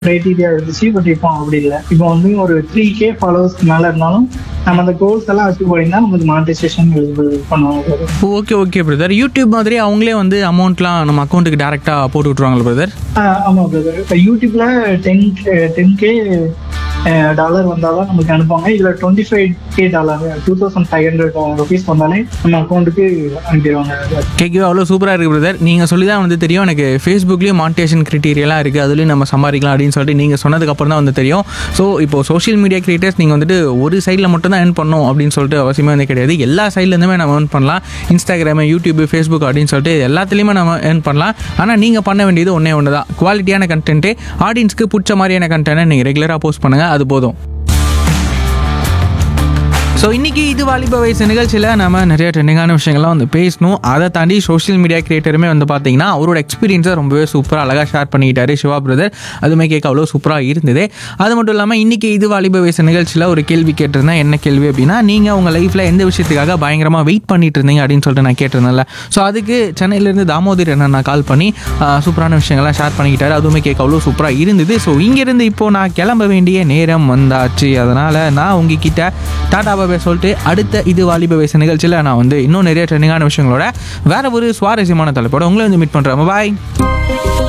criteria இருந்துச்சு but இப்போ அப்படி இல்லை இப்போ வந்து ஒரு த்ரீ கே ஃபாலோவர்ஸ் மேல இருந்தாலும் நம்ம அந்த கோல்ஸ் எல்லாம் அச்சீவ் பண்ணியிருந்தா நமக்கு மானிட்டைசேஷன் எலிஜிபிள் பண்ணுவாங்க ஓகே ஓகே பிரதர் யூடியூப் மாதிரி அவங்களே வந்து அமௌண்ட்லாம் நம்ம அக்கௌண்ட்டுக்கு டேரெக்டாக போட்டு விட்ருவாங்களா பிரதர் ஆஹ் ஆமா பிரதர் இப்போ யூடியூப்ல டென் டென் கே டாலர் வந்தாலும் நமக்கு அனுப்புவாங்க இதுல twenty five K dollar two thousand five hundred rupees வந்தாலே நம்ம அக்கௌண்ட்டுக்கு அனுப்பிடுவாங்க கேட்கவே அவ்வளோ சூப்பராக இருக்குது பிரதர் நீங்கள் சொல்லி தான் வந்து தெரியும் எனக்கு ஃபேஸ்புக்லேயும் மானிட்டேஷன் க்ரிட்டீரியெல்லாம் இருக்குது அதுலேயும் நம்ம சம்பாதிக்கலாம் அப்படின்னு சொல்லிட்டு நீங்கள் சொன்னதுக்கப்புறம் தான் வந்து தெரியும் ஸோ இப்போ சோஷியல் மீடியா கிரியேட்டர்ஸ் நீங்கள் வந்துட்டு ஒரு சைடில் மட்டும் தான் earn பண்ணணும் அப்படின்னு சொல்லிட்டு அவசியமே வந்து கிடையாது எல்லா சைட்லேருந்துமே நம்ம earn பண்ணலாம் இன்ஸ்டாகிராம் யூடியூப் ஃபேஸ்புக் அப்படின்னு சொல்லிட்டு எல்லாத்துலேயுமே நம்ம earn பண்ணலாம் ஆனால் நீங்கள் பண்ண வேண்டியது ஒன்றே ஒன்று தான் குவாலிட்டியான கண்டென்ட்டு ஆடியன்ஸ்க்கு பிடிச்ச மாதிரியான கண்டென்ட்டை நீங்கள் ரெகுலராக போஸ்ட் பண்ணுங்கள் அது போதும் ஸோ இன்றைக்கி இது வாலிப வயசு நிகழ்ச்சியில் நம்ம நிறைய ட்ரெண்டிங்கான விஷயங்கள்லாம் வந்து பேசணும் அதை தாண்டி சோஷியல் மீடியா கிரியேட்டருமே வந்து பார்த்தீங்கன்னா அவரோட எக்ஸ்பீரியன்ஸை ரொம்பவே சூப்பராக அழகாக ஷேர் பண்ணிக்கிட்டாரு சிவா பிரதர் அதுமே கேட்க அவ்வளோ சூப்பராக இருந்தது அது மட்டும் இல்லாமல் இன்றைக்கி இது வாலிப வயசு நிகழ்ச்சியில் ஒரு கேள்வி கேட்டிருந்தேன் என்ன கேள்வி அப்படின்னா நீங்கள் உங்கள் லைஃப்பில் எந்த விஷயத்துக்காக பயங்கரமாக வெயிட் பண்ணிட்டு இருந்தீங்க அப்படின்னு சொல்லிட்டு நான் கேட்டிருந்தேன்ல ஸோ அதுக்கு சென்னையிலேருந்து தாமோதர் என்ன நான் கால் பண்ணி ஆ, சூப்பரான விஷயங்கள்லாம் ஷேர் பண்ணிக்கிட்டாரு அதுவுமே கேட்க அவ்வளோ சூப்பராக இருந்தது ஸோ இங்கேருந்து இப்போது நான் கிளம்ப வேண்டிய நேரம் வந்தாச்சு அதனால் நான் உங்ககிட்ட டாடா பாபே சொல்லிட்டு அடுத்த இது வாலிப வயசு நிகழ்ச்சியில் நான் வந்து இன்னும் நிறைய ட்ரெண்டிங்கான விஷயங்களோட வேற ஒரு சுவாரஸ்யமான தலைப்போட உங்களை வந்து மீட் பண்ணுறேன் பாய்